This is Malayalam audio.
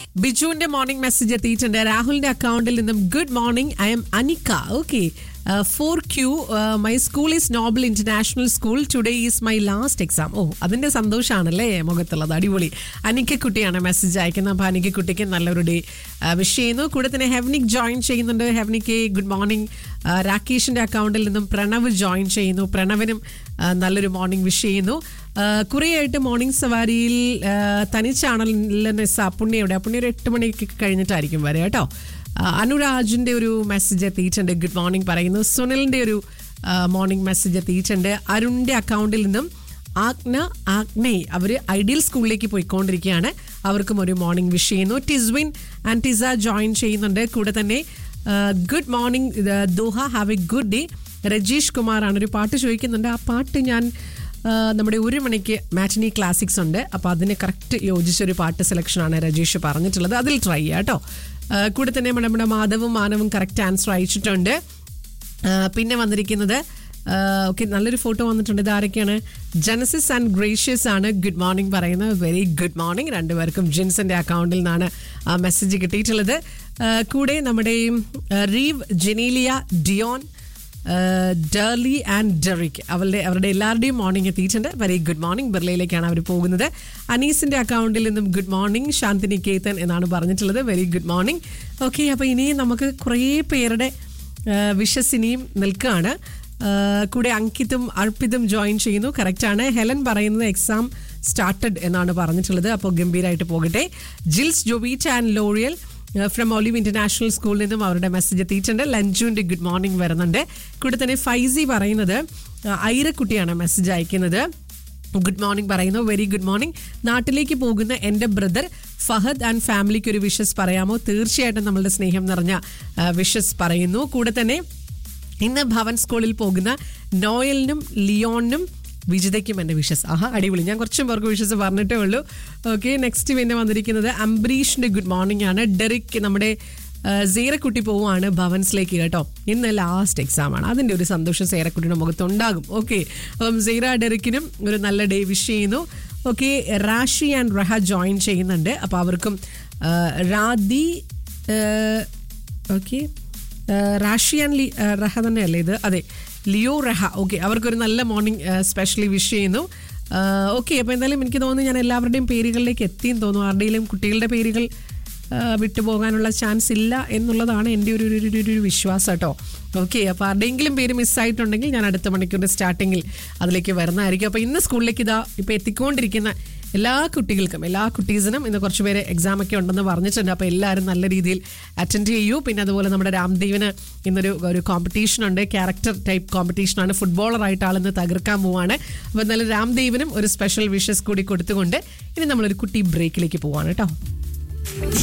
ബിജുവിന്റെ മോർണിംഗ് മെസ്സേജ് എത്തിയിട്ടുണ്ട് രാഹുലിന്റെ അക്കൗണ്ടിൽ നിന്നും good morning I'm Anikka okay four Q my school is Noble international school today is my last exam ഓ അതിന്റെ സന്തോഷമാണല്ലേ മുഖത്തുള്ളത് അടിപൊളി അനിക്കക്കുട്ടിയാണ് മെസ്സേജ് അയക്കുന്നത് അപ്പോൾ അനിക്കക്കുട്ടിക്ക് നല്ലൊരു ഡേ വിഷ് ചെയ്യുന്നു കൂടെ തന്നെ ഹെവനിക് ജോയിൻ ചെയ്യുന്നുണ്ട് ഹെവനിക്ക് ഗുഡ് മോർണിംഗ് രാകേഷിന്റെ അക്കൗണ്ടിൽ നിന്നും പ്രണവ് ജോയിൻ ചെയ്യുന്നു പ്രണവിനും ആ, നല്ലൊരു മോർണിംഗ് വിഷ് ചെയ്യുന്നു ആ, കുറേയായിട്ട് മോർണിംഗ് സവാരിയിൽ ആ, തനിച്ചാണല്ലോ നിസ്സ പുണ്യയുടെ പുണ്യ ഒരു എട്ട് മണിക്ക് കഴിഞ്ഞിട്ടായിരിക്കും വരെ കേട്ടോ ആ, അനുരാജിന്റെ ഒരു മെസ്സേജ് എത്തിയിട്ടുണ്ട് ഗുഡ് മോർണിംഗ് പറയുന്നു സുനിലിന്റെ ഒരു മോർണിംഗ് മെസ്സേജ് എത്തിയിട്ടുണ്ട് അരുണിന്റെ അക്കൗണ്ടിൽ നിന്നും ആഗ്ന ആഗ്നയ് അവർ ഐഡിയൽ സ്കൂളിലേക്ക് പോയിക്കൊണ്ടിരിക്കുകയാണ് അവർക്കും ഒരു മോർണിംഗ് വിഷ് ചെയ്യുന്നു ടിസ്വിൻ ആൻഡ് ടിസ ജോയിൻ ചെയ്യുന്നുണ്ട് കൂടെ തന്നെ good morning Doha have a good day Rajeesh കുമാറാണ് ഒരു പാട്ട് ചോദിക്കുന്നുണ്ട് ആ പാട്ട് ഞാൻ ആ, നമ്മുടെ ഒരു മണിക്ക് മാറ്റിനി ക്ലാസിക്സ് ഉണ്ട് അപ്പോൾ അതിന് കറക്റ്റ് യോജിച്ചൊരു പാട്ട് സെലക്ഷനാണ് രജീഷ് പറഞ്ഞിട്ടുള്ളത് അതിൽ ട്രൈ ചെയ്യാം കേട്ടോ ആ, കൂടെ തന്നെ നമ്മുടെ നമ്മുടെ മാധവും മാനവും കറക്റ്റ് ആൻസർ അയച്ചിട്ടുണ്ട് ആ, പിന്നെ വന്നിരിക്കുന്നത് ഓക്കെ നല്ലൊരു ഫോട്ടോ വന്നിട്ടുണ്ട് ഇത് ആരൊക്കെയാണ് ജനസിസ് ആൻഡ് ഗ്രേഷ്യസ് ആണ് ഗുഡ് മോർണിംഗ് പറയുന്നത് വെരി ഗുഡ് മോർണിംഗ് രണ്ടുപേർക്കും ജിൻസിന്റെ അക്കൗണ്ടിൽ നിന്നാണ് ആ മെസ്സേജ് കിട്ടിയിട്ടുള്ളത് ആ, കൂടെ നമ്മുടെ ആ, Reeve Genelia Dion Darly and Derick അവരുടെ അവരുടെ എല്ലാവരുടെയും മോർണിംഗ് എത്തിയിട്ടുണ്ട് വെരി ഗുഡ് മോർണിംഗ് ബിർലയിലേക്കാണ് അവർ പോകുന്നത് അനീസിന്റെ അക്കൗണ്ടിൽ നിന്നും ഗുഡ് മോർണിംഗ് ശാന്തിനികേതൻ എന്നാണ് പറഞ്ഞിട്ടുള്ളത് വെരി ഗുഡ് മോർണിംഗ് ഓക്കെ അപ്പോൾ ഇനിയും നമുക്ക് കുറേ പേരുടെ വിഷസ് ഇനിയും നിൽക്കുകയാണ് ആ, കൂടെ അങ്കിതും അർപ്പിതും ജോയിൻ ചെയ്യുന്നു കറക്റ്റാണ് ഹെലൻ പറയുന്നത് എക്സാം സ്റ്റാർട്ടഡ് എന്നാണ് പറഞ്ഞിട്ടുള്ളത് അപ്പോൾ ഗംഭീരമായിട്ട് പോകട്ടെ Jils Jobit and Loriel from Olive international സ്കൂളിൽ നിന്നും അവരുടെ മെസ്സേജ് എത്തിയിട്ടുണ്ട് ലഞ്ചുവിൻ്റെ ഗുഡ് മോർണിംഗ് വരുന്നുണ്ട് കൂടെ തന്നെ ഫൈസി പറയുന്നത് ആ, ഐറക്കുട്ടിയാണ് മെസ്സേജ് അയക്കുന്നത് ഗുഡ് മോർണിംഗ് പറയുന്നു വെരി ഗുഡ് മോർണിംഗ് നാട്ടിലേക്ക് പോകുന്ന എൻ്റെ ബ്രദർ ഫഹദ് ആൻഡ് ഫാമിലിക്ക് ഒരു വിഷസ് പറയാമോ തീർച്ചയായിട്ടും നമ്മളുടെ സ്നേഹം നിറഞ്ഞ വിഷസ് പറയുന്നു കൂടെ തന്നെ ഇന്ന് ഭവൻ സ്കൂളിൽ പോകുന്ന നോയലിനും ലിയോണിനും വിജിതയ്ക്കും എൻ്റെ വിഷസ് ആഹാ അടിപൊളി ഞാൻ കുറച്ചും പേർക്ക് വിഷസ് പറഞ്ഞിട്ടേ ഉള്ളൂ ഓക്കെ നെക്സ്റ്റ് പിന്നെ വന്നിരിക്കുന്നത് അംബരീഷിൻ്റെ ഗുഡ് മോർണിംഗ് ആണ് ഡെറിക് നമ്മുടെ ആ, സേറക്കുട്ടി പോവുകയാണ് ഭവൻസിലേക്ക് കേട്ടോ ഇന്ന് ലാസ്റ്റ് എക്സാം ആണ് അതിൻ്റെ ഒരു സന്തോഷം സേറക്കുട്ടിയുടെ മുഖത്തുണ്ടാകും ഓക്കെ അപ്പം സീറ ഡെറിക്കിനും ഒരു നല്ല ഡേ വിഷ് ചെയ്യുന്നു okay Rashi and Raha join ചെയ്യുന്നുണ്ട് അപ്പോൾ അവർക്കും ആ, റാദി ഓക്കെ റാഷി ആൻഡ് ലി ആ, റഹ തന്നെയല്ലേ ഇത് അതെ ലിയോ റഹ ഓക്കെ അവർക്കൊരു നല്ല മോർണിംഗ് സ്പെഷ്യലി വിഷ് ചെയ്യുന്നു ഓക്കെ അപ്പോൾ എന്തായാലും എനിക്ക് തോന്നുന്നു ഞാൻ എല്ലാവരുടെയും പേരുകളിലേക്ക് എത്തിയെന്ന് തോന്നുന്നു ആരുടെയും കുട്ടികളുടെ പേരുകൾ ആ, വിട്ടുപോകാനുള്ള ചാൻസ് ഇല്ല എന്നുള്ളതാണ് എൻ്റെ ഒരു ഒരു- ഒരു- ഒരു വിശ്വാസം കേട്ടോ ഓക്കെ അപ്പോൾ ആരുടെയെങ്കിലും പേര് മിസ്സായിട്ടുണ്ടെങ്കിൽ ഞാൻ അടുത്ത മണിക്കൂറിൻ്റെ സ്റ്റാർട്ടിങ്ങിൽ അതിലേക്ക് വരുന്നതായിരിക്കും അപ്പോൾ ഇന്ന് സ്കൂളിലേക്ക് ഇതാ ഇപ്പോൾ എത്തിക്കൊണ്ടിരിക്കുന്ന എല്ലാ കുട്ടികൾക്കും എല്ലാ കുട്ടീസിനും ഇന്ന് കുറച്ച് പേര് എക്സാം ഒക്കെ ഉണ്ടെന്ന് പറഞ്ഞിട്ടുണ്ട് അപ്പോൾ എല്ലാവരും നല്ല രീതിയിൽ അറ്റൻഡ് ചെയ്യൂ പിന്നെ അതുപോലെ നമ്മുടെ രാംദേവിന് ഇന്നൊരു ഒരു കോമ്പറ്റീഷൻ ഉണ്ട് ക്യാരക്ടർ ടൈപ്പ് കോമ്പറ്റീഷനാണ് ഫുട്ബോളറായിട്ട് ആളിന്ന് തകർക്കാൻ പോവാണ് അപ്പോൾ എന്നാലും രാംദേവിനും ഒരു സ്പെഷ്യൽ വിഷസ് കൂടി കൊടുത്തുകൊണ്ട് ഇനി നമ്മളൊരു കുട്ടി ബ്രേക്കിലേക്ക് പോവാണ് കേട്ടോ